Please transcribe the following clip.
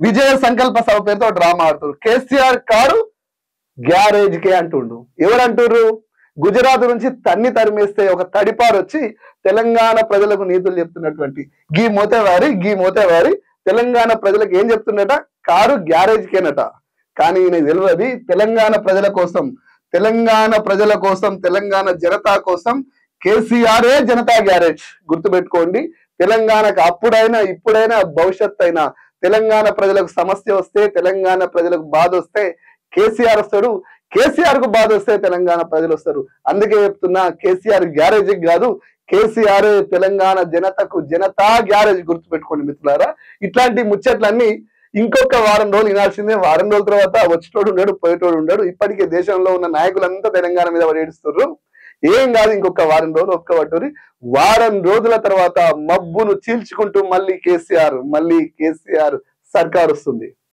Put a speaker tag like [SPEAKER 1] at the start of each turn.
[SPEAKER 1] విజయ సంకల్ప సభ పేరుతో డ్రామా ఆడుతున్నారు కేసీఆర్ కారు గ్యారేజ్ కే అంటుండు ఎవరు అంటుర్రు గుజరాత్ నుంచి తన్ని తరిమేస్తే ఒక తడిపారు వచ్చి తెలంగాణ ప్రజలకు నీతులు చెప్తున్నటువంటి గీ మోతేవారి గీ మోతేవారి తెలంగాణ ప్రజలకు ఏం చెప్తున్నట కారు గ్యారేజ్ కేనట కానీ ఈయన తెలియదు తెలంగాణ ప్రజల కోసం తెలంగాణ ప్రజల కోసం తెలంగాణ జనతా కోసం కేసీఆరే జనతా గ్యారేజ్ గుర్తుపెట్టుకోండి తెలంగాణకు అప్పుడైనా ఇప్పుడైనా భవిష్యత్ అయినా తెలంగాణ ప్రజలకు సమస్య వస్తే తెలంగాణ ప్రజలకు బాధ వస్తే కేసీఆర్ వస్తాడు కేసీఆర్ కు బాధ వస్తే తెలంగాణ ప్రజలు వస్తారు అందుకే చెప్తున్నా కేసీఆర్ గ్యారేజ్ కాదు కేసీఆర్ తెలంగాణ జనతకు జనతా గ్యారేజ్ గుర్తుపెట్టుకోండి మిత్రులారా ఇట్లాంటి ముచ్చట్లన్నీ ఇంకొక వారం రోజులు వినాల్సిందే వారం రోజుల తర్వాత వచ్చేటోడు ఉండడు పోయేటోడు ఉండడు ఇప్పటికే దేశంలో ఉన్న నాయకులంతా తెలంగాణ మీద పడేడుస్తున్నారు ఏం కాదు ఇంకొక వారం రోజులు ఒక్క పట్టురి వారం రోజుల తర్వాత మబ్బును చీల్చుకుంటూ మళ్ళీ కేసీఆర్ మళ్ళీ కేసీఆర్ సర్కార్ వస్తుంది